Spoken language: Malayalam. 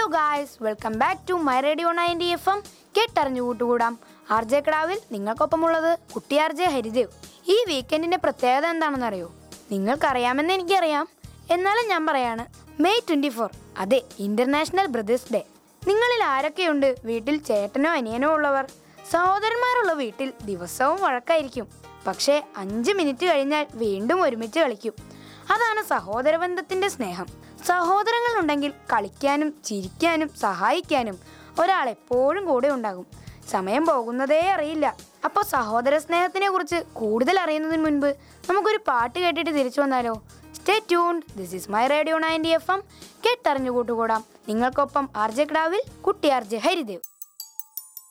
guys welcome back to my radio ninety F M കേട്ടറിഞ്ഞു കൂട്ടുകൂടാം ആർ ജെ കടാവിൽ നിങ്ങൾക്കൊപ്പമുള്ളത് കുട്ടി ആർ ജെ ഹരിദേവ് ഈ വീക്കെൻഡിന്റെ പ്രത്യേകത എന്താണെന്നറിയോ നിങ്ങൾക്കറിയാമെന്ന് എനിക്കറിയാം എന്നാലും ഞാൻ പറയാണ് മെയ് ട്വന്റി ഫോർ അതെ ഇന്റർനാഷണൽ ബ്രദേഴ്സ് ഡേ നിങ്ങളിൽ ആരൊക്കെയുണ്ട് വീട്ടിൽ ചേട്ടനോ അനിയനോ ഉള്ളവർ സഹോദരന്മാരുള്ള വീട്ടിൽ ദിവസവും വഴക്കായിരിക്കും പക്ഷേ അഞ്ച് മിനിറ്റ് കഴിഞ്ഞാൽ വീണ്ടും ഒരുമിച്ച് കളിക്കും അതാണ് സഹോദര ബന്ധത്തിന്റെ സ്നേഹം സഹോദരങ്ങൾ ഉണ്ടെങ്കിൽ കളിക്കാനും ചിരിക്കാനും സഹായിക്കാനും ഒരാൾ എപ്പോഴും കൂടെ ഉണ്ടാകും സമയം പോകുന്നതേ അറിയില്ല അപ്പോൾ സഹോദര സ്നേഹത്തിനെ കുറിച്ച് കൂടുതൽ അറിയുന്നതിന് മുൻപ് നമുക്കൊരു പാട്ട് കേട്ടിട്ട് തിരിച്ചു വന്നാലോ stay tuned this is my radio ninety F M കേട്ടറിഞ്ഞു കൂട്ടുകൂടാം നിങ്ങൾക്കൊപ്പം ആർ ജെ ക്ടാവിൽ കുട്ടി ആർ ജെ ഹരിദേവ്